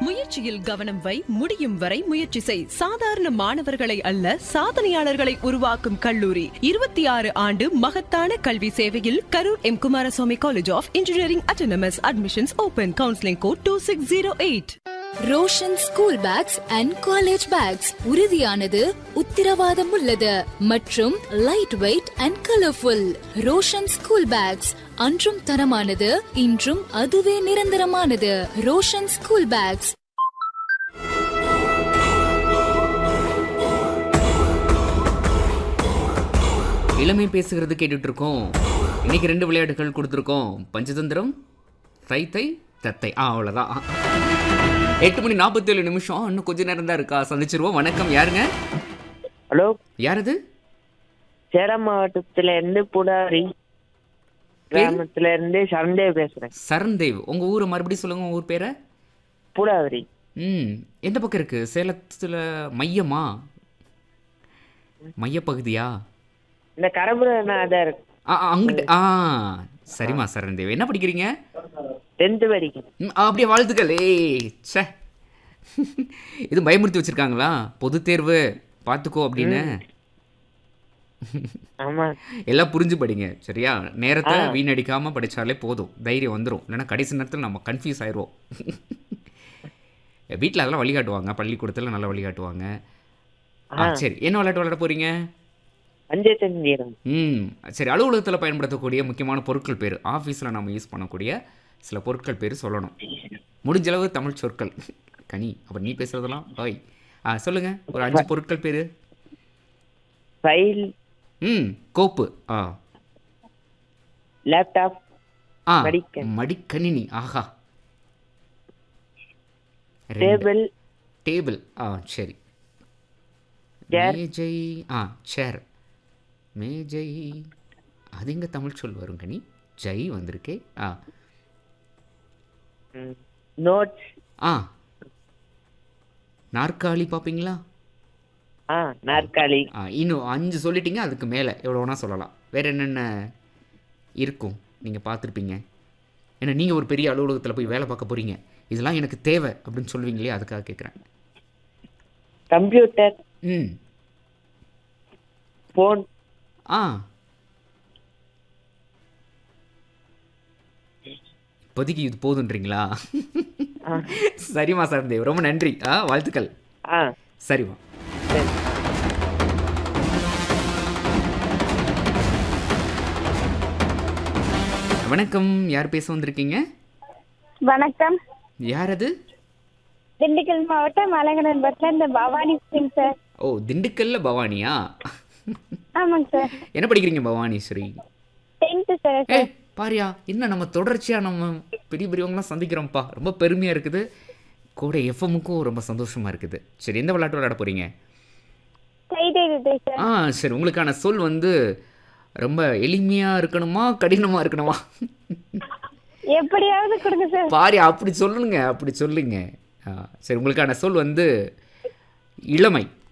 முயற்சியில் கவனம் வை முடியும் வரை முயற்சி செய் சாதாரண மாணவர்களை அல்ல சாதனையாளர்களை உருவாக்கும் கல்லூரி இருபத்தி ஆறு ஆண்டு மகத்தான கல்வி சேவையில் Karur M Kumaraswamy college of engineering autonomous admissions open counselling code two six zero eight Roshan school bags and college bags உறுதியானது உத்திரவாதம் உள்ளது மற்றும் light weight and colourful Roshan school bags அன்றும் தரமானது இன்றும் அதுவே நிரந்தரமானது ரோஷன் ஸ்கூல் பேக்ஸ் இளமை பேசுகிறது கேட்டுட்டு இருக்கோம் இன்னைக்கு ரெண்டு விளையாட்டுகள் கொடுத்துருக்கோம் பஞ்சதந்திரம் தை தை தத்தை ஆ அவ்வளோதான் எட்டு மணி நாற்பத்தேழு நிமிஷம் இன்னும் கொஞ்ச நேரம் தான் இருக்கா சந்திச்சிருவோம் வணக்கம் யாருங்க ஹலோ யார் அது சேலம் மாவட்டத்துல இருந்து புடாரி கிராமத்துல இருந்து சரண்டேவ் பேசுறேன் சரண்தேவ் உங்கள் ஊரை மறுபடியும் சொல்லுங்க உங்கள் ஊர் பேரை புடாவரி ம் எந்த பக்கம் இருக்கு சேலத்தில் மையமா மையப்பகுதியா இந்த கரபுரநாதர் இருக்கு ஆ ஆ, அங்கிட்டு ஆ சரிம்மா சரண்தேவ் என்ன படிக்கிறீங்க டென்த் வரைக்கும் ம், ஆ, அப்படியே வாழ்த்துக்கள் ஏய் ச்சே இது பயமுறுத்தி வச்சிருக்காங்களா பொது தேர்வு பார்த்துக்கோ அப்படின்னு ஆமா எல்லாம் புரிஞ்சு படிங்க சரியா நேரத்தை வீணடிக்காம படிச்சாலே போதும் தைரியம் வந்துடும் இல்லைன்னா கடைசி நேரத்தில் நம்ம கன்ஃபியூஸ் ஆயிடுவோம் வீட்டில் அதெல்லாம் வழிகாட்டுவாங்க பள்ளிக்கூடத்தில் நல்லா வழிகாட்டுவாங்க ஆ சரி என்ன விளையாட்டு விளையாட போறீங்க பஞ்சதந்திரம் ம் சரி அலுவலகத்தில் பயன்படுத்தக்கூடிய முக்கியமான பொருட்கள் பேர் ஆஃபீஸில் நம்ம யூஸ் பண்ணக்கூடிய சில பொருட்கள் பேர் சொல்லணும் முடிஞ்ச அளவு தமிழ் சொற்கள் கனி அப்போ நீ பேசுறதெல்லாம் ஓய் ஆ சொல்லுங்க ஒரு அஞ்சு பொருட்கள் பேர் ஃபைல் ம் கோப்பு ஆ லேப்டாப் ஆ மடிக்கணி. மடிக்கணினி ஆஹா ரெண்டு. டேபிள் டேபிள் ஆ சரி Chair. மேஜை ஆ சேர் மேஜை அது எங்க தமிழ் சொல் வரும் கனி ஜெய் வந்திருக்கே ஆ நோட்ஸ் ஆ நாற்காலி பார்ப்பீங்களா ஆ நாற்காலி ஆ இன்னும் அஞ்சு சொல்லிட்டீங்க அதுக்கு மேலே எவ்வளோ வேணால் சொல்லலாம் வேறு என்னென்ன இருக்கும் நீங்கள் பார்த்துருப்பீங்க ஏன்னா நீங்கள் ஒரு பெரிய அலுவலகத்தில் போய் வேலை பார்க்க போகிறீங்க இதெல்லாம் எனக்கு தேவை அப்படின்னு சொல்லுவீங்களே அதுக்காக கேட்குறேன் கம்ப்யூட்டர் ம் ஃபோன் ஆ இப்போதைக்கு இது போதுன்றீங்களா சரிம்மா சார் தேவ் ரொம்ப நன்றி ஆ வாழ்த்துக்கள் ஆ சரிம்மா சரி வணக்கம் யார் பேச வந்திருக்கீங்க வணக்கம் யார் அது திண்டுக்கல் மாவட்டம் அலங்கநன் பஸ்ல இந்த பவானி சிங் சார் ஓ திண்டுக்கல்ல பவானியா ஆமாங்க சார் என்ன படிக்கிறீங்க பவானீஸ்வரி டென்த்து சார் ஏ பாரியா என்ன நம்ம தொடர்ச்சியாக நம்ம பெரிய பெரியவங்களாம் சந்திக்கிறோம்ப்பா ரொம்ப பெருமையாக இருக்குது கூட எஃப்எம்முக்கும் ரொம்ப சந்தோஷமாக இருக்குது சரி எந்த விளையாட்டு விளையாட போகிறீங்க கைதை விதை சார் ஆ சரி உங்களுக்கான சொல் வந்து ரொம்ப எளிமையாக இருக்கணுமா கடினமாக இருக்கணுமா எப்படியாவது கொடுங்க சார் பாரி அப்படி சொல்லுங்க அப்படி சொல்லுங்க ஆ, சரி உங்களுக்கான சொல் வந்து இளமை